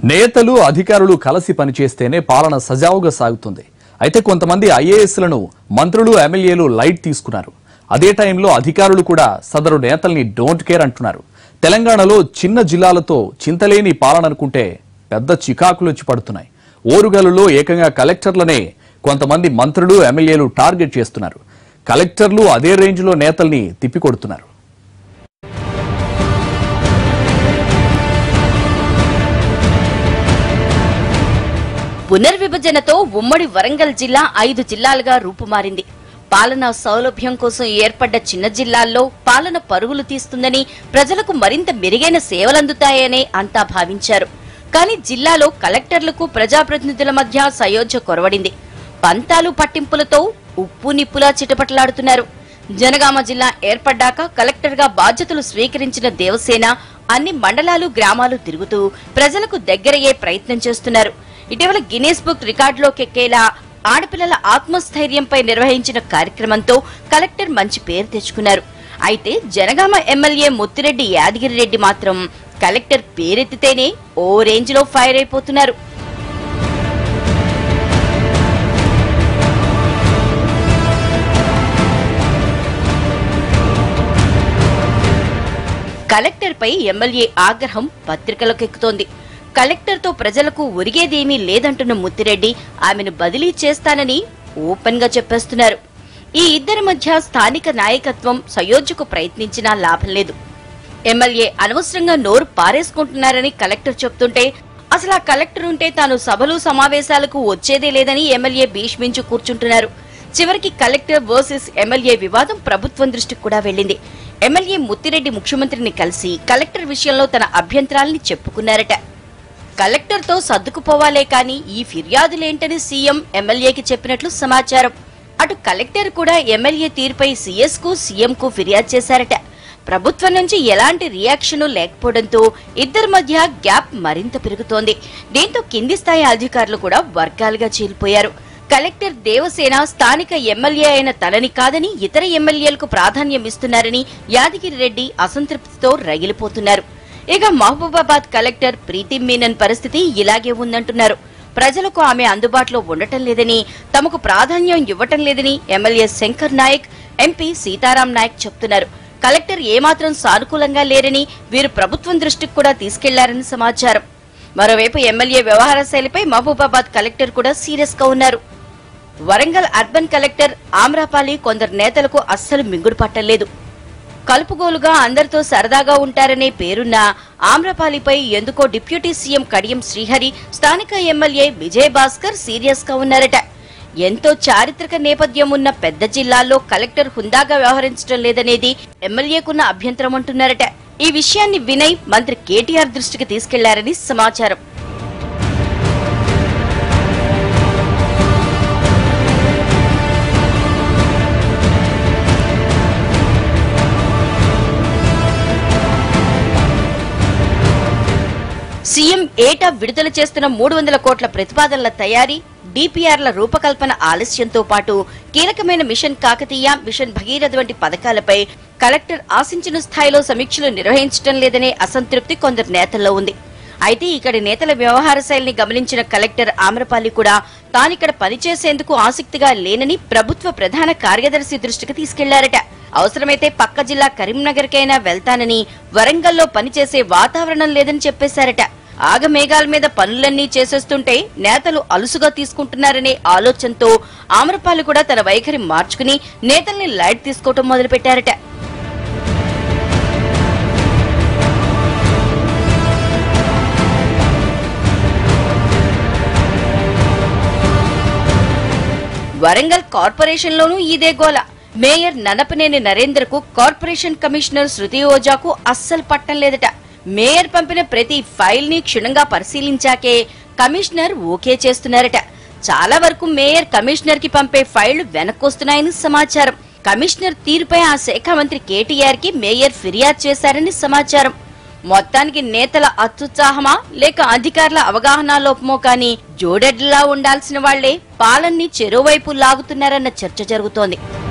నేతలు అధికారులు కలిసి పనిచేస్తేనే పాలన సజావుగా సాగుతుంది అయితే కొంతమంది ఐఏఎస్లను మంత్రులు ఎమ్మెల్యేలు లైట్ తీసుకున్నారు అదే టైంలో అధికారులు కూడా సదరు నేతల్ని డోంట్ కేర్ అంటున్నారు తెలంగాణలో చిన్న జిల్లాలతో చింతలేని పాలన అనుకుంటే పెద్ద చికాకులు వచ్చి పడుతున్నాయి ఓరుగల్లులో ఏకంగా కలెక్టర్లనే కొంతమంది మంత్రులు ఎమ్మెల్యేలు టార్గెట్ చేస్తున్నారు కలెక్టర్లు అదే రేంజ్లో నేతల్ని తిప్పికొడుతున్నారు పునర్విభజనతో ఉమ్మడి వరంగల్ జిల్లా ఐదు జిల్లాలుగా రూపుమారింది పాలనా సౌలభ్యం కోసం ఏర్పడ్డ చిన్న జిల్లాల్లో పాలన పరుగులు తీస్తుందని ప్రజలకు మరింత మెరుగైన సేవలందుతాయనే అంతా భావించారు కానీ జిల్లాలో కలెక్టర్లకు ప్రజాప్రతినిధుల మధ్య సయోధ్య కొరవడింది పంతాలు పట్టింపులతో ఉప్పు నిప్పులా చిటపటలాడుతున్నారు జనగామ జిల్లా ఏర్పడ్డాక కలెక్టర్గా బాధ్యతలు స్వీకరించిన దేవసేన అన్ని మండలాలు గ్రామాలు తిరుగుతూ ప్రజలకు దగ్గరయ్యే ప్రయత్నం చేస్తున్నారు ఇటీవల గిన్నీస్ బుక్ రికార్డులోకి ఎక్కేలా ఆడపిల్లల ఆత్మస్థైర్యంపై నిర్వహించిన కార్యక్రమంతో కలెక్టర్ మంచి పేరు తెచ్చుకున్నారు అయితే జనగామ ఎమ్మెల్యే ముత్తిరెడ్డి యాదగిరిరెడ్డి మాత్రం కలెక్టర్ పేరెత్తితేనే ఓ రేంజ్ లో ఫైర్ అయిపోతున్నారు కలెక్టర్పై ఎమ్మెల్యే ఆగ్రహం పత్రికలకు ఎక్కుతోంది కలెక్టర్తో ప్రజలకు ఒరిగేదేమీ లేదంటున్న ముత్తిరెడ్డి ఆమెను బదిలీ చేస్తానని ఓపెన్ గా చెప్పేస్తున్నారు ఈ ఇద్దరి మధ్య స్థానిక నాయకత్వం సయోధ్యకు ప్రయత్నించినా లాభం లేదు ఎమ్మెల్యే అనవసరంగా నోరు పారేసుకుంటున్నారని కలెక్టర్ చెప్తుంటే అసలు ఆ కలెక్టర్ ఉంటే తాను సభలు సమావేశాలకు వచ్చేదే లేదని ఎమ్మెల్యే భీష్మించు కూర్చుంటున్నారు చివరికి కలెక్టర్ వర్సెస్ ఎమ్మెల్యే వివాదం ప్రభుత్వం దృష్టికి కూడా వెళ్లింది ఎమ్మెల్యే ముత్తిరెడ్డి ముఖ్యమంత్రిని కలిసి కలెక్టర్ విషయంలో తన అభ్యంతరాల్ని చెప్పుకున్నారట కలెక్టర్తో సర్దుకుపోవాలే కానీ ఈ ఫిర్యాదులేంటని సీఎం ఎమ్మెల్యేకి చెప్పినట్లు సమాచారం అటు కలెక్టర్ కూడా ఎమ్మెల్యే తీరుపై సీఎస్ కు సీఎం కు ఫిర్యాదు చేశారట ప్రభుత్వం నుంచి ఎలాంటి రియాక్షన్ లేకపోవడంతో ఇద్దరి మధ్య గ్యాప్ మరింత పెరుగుతోంది దీంతో కింది స్థాయి అధికారులు కూడా వర్గాలుగా చీలిపోయారు కలెక్టర్ దేవసేన స్థానిక ఎమ్మెల్యే అయిన తనని కాదని ఇతర ఎమ్మెల్యేలకు ప్రాధాన్యం ఇస్తున్నారని యాదగిరి రెడ్డి అసంతృప్తితో రగిలిపోతున్నారు ఇక మహబూబాబాద్ కలెక్టర్ ప్రీతి మీనన్ పరిస్థితి ఇలాగే ఉందంటున్నారు ప్రజలకు ఆమె అందుబాటులో ఉండటం లేదని తమకు ప్రాధాన్యం ఇవ్వటం లేదని ఎమ్మెల్యే శంకర్ నాయక్ ఎంపీ సీతారాం నాయక్ చెప్తున్నారు కలెక్టర్ ఏమాత్రం సానుకూలంగా లేరని వీరు ప్రభుత్వం దృష్టికి కూడా తీసుకెళ్లారని సమాచారం మరోవైపు ఎమ్మెల్యే వ్యవహార శైలిపై మహబూబాబాద్ కలెక్టర్ కూడా సీరియస్ గా ఉన్నారు వరంగల్ అర్బన్ కలెక్టర్ ఆమ్రాపాలి కొందరు నేతలకు అస్సలు మింగుడు పట్టలేదు కలుపుగోలుగా అందరితో సరదాగా ఉంటారనే పేరున్న ఆమ్రపాలిపై ఎందుకో డిప్యూటీ సీఎం కడియం శ్రీహరి స్థానిక ఎమ్మెల్యే విజయ్ భాస్కర్ సీరియస్ గా ఉన్నారట ఎంతో చారిత్రక నేపథ్యం ఉన్న పెద్ద జిల్లాల్లో కలెక్టర్ హుందాగా వ్యవహరించడం లేదనేది ఎమ్మెల్యేకున్న అభ్యంతరం అంటున్నారట ఈ విషయాన్ని వినయ్ మంత్రి కేటీఆర్ దృష్టికి తీసుకెళ్లారని సమాచారం సీఎం ఏటా విడుదల చేస్తున్న మూడు వందల కోట్ల ప్రతిపాదనల తయారీ డిపిఆర్ల రూపకల్పన ఆలస్యంతో పాటు కీలకమైన మిషన్ కాకతీయ మిషన్ భగీరథ వంటి పథకాలపై కలెక్టర్ ఆశించిన స్థాయిలో సమీక్షలు నిర్వహించడం లేదనే అసంతృప్తి కొందరు నేతల్లో ఉంది అయితే ఇక్కడి నేతల వ్యవహార శైలిని గమనించిన కలెక్టర్ ఆమ్రపాలి కూడా తానిక్కడ పనిచేసేందుకు ఆసక్తిగా లేనని ప్రభుత్వ ప్రధాన కార్యదర్శి దృష్టికి తీసుకెళ్లారట అవసరమైతే పక్క జిల్లా కరీంనగర్కైనా వెళ్తానని వరంగల్లో పనిచేసే వాతావరణం లేదని చెప్పేశారట ఆగమేఘాల మీద పనులన్నీ చేసేస్తుంటే నేతలు అలుసుగా తీసుకుంటున్నారనే ఆలోచనతో ఆమ్రపాలి కూడా తన వైఖరి మార్చుకుని నేతల్ని లైట్ తీసుకోవటం మొదలుపెట్టారట వరంగల్ కార్పొరేషన్ లోనూ ఇదే గోల మేయర్ ననపనేని నరేందర్ కు కార్పొరేషన్ కమిషనర్ శృతి ఓజాకు అస్సలు పట్టం లేదట మేయర్ పంపిన ప్రతి ఫైల్ ని క్షుణ్ణంగా పరిశీలించాకే కమిషనర్ ఓకే చేస్తున్నారట చాలా వరకు మేయర్ కమిషనర్ కి పంపే ఫైళ్లు వెనక్కొస్తున్నాయని సమాచారం కమిషనర్ తీరుపై ఆ శాఖ మంత్రి కేటీఆర్ కి మేయర్ ఫిర్యాదు చేశారని సమాచారం మొత్తానికి నేతల అత్యుత్సాహమా లేక అధికారుల అవగాహన లోపమో కానీ జోడెడ్లా ఉండాల్సిన వాళ్లే పాలన్ని చెరోవైపు లాగుతున్నారన్న చర్చ జరుగుతోంది